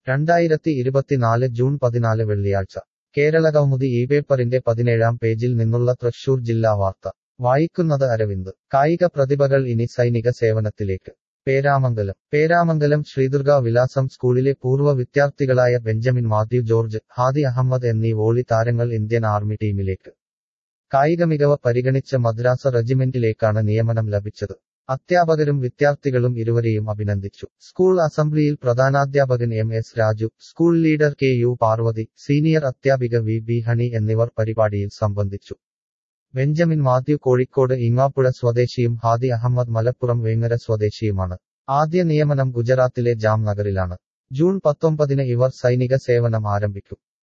രണ്ടായിരത്തി ഇരുപത്തിനാല് ജൂൺ പതിനാല് വെള്ളിയാഴ്ച കേരളകൗമുദി ഈ പേപ്പറിന്റെ പതിനേഴാം പേജിൽ നിന്നുള്ള തൃശൂർ ജില്ലാ വാർത്ത വായിക്കുന്നത് അരവിന്ദ് കായിക പ്രതിഭകൾ ഇനി സൈനിക സേവനത്തിലേക്ക് പേരാമംഗലം പേരാമംഗലം ശ്രീദുർഗ വിലാസം സ്കൂളിലെ പൂർവ്വ വിദ്യാർത്ഥികളായ ബെഞ്ചമിൻ മാത്യു ജോർജ് ഹാദി അഹമ്മദ് എന്നീ വോളി താരങ്ങൾ ഇന്ത്യൻ ആർമി ടീമിലേക്ക് കായിക മികവ് പരിഗണിച്ച് മദ്രാസ റെജിമെന്റിലേക്കാണ് നിയമനം ലഭിച്ചത് അധ്യാപകരും വിദ്യാർത്ഥികളും ഇരുവരെയും അഭിനന്ദിച്ചു സ്കൂൾ അസംബ്ലിയിൽ പ്രധാനാധ്യാപകൻ M S Raju school leader K U Parvathy senior അധ്യാപിക വി ബി ഹണി എന്നിവർ പരിപാടിയിൽ സംബന്ധിച്ചു ബെഞ്ചമിൻ മാത്യു കോഴിക്കോട് ഇങ്ങാപ്പുഴ സ്വദേശിയും ഹാദി അഹമ്മദ് മലപ്പുറം വേങ്ങര സ്വദേശിയുമാണ് ആദ്യ നിയമനം ഗുജറാത്തിലെ ജാംനഗറിലാണ് ജൂൺ പത്തൊമ്പതിന് ഇവർ സൈനിക സേവനം ആരംഭിക്കും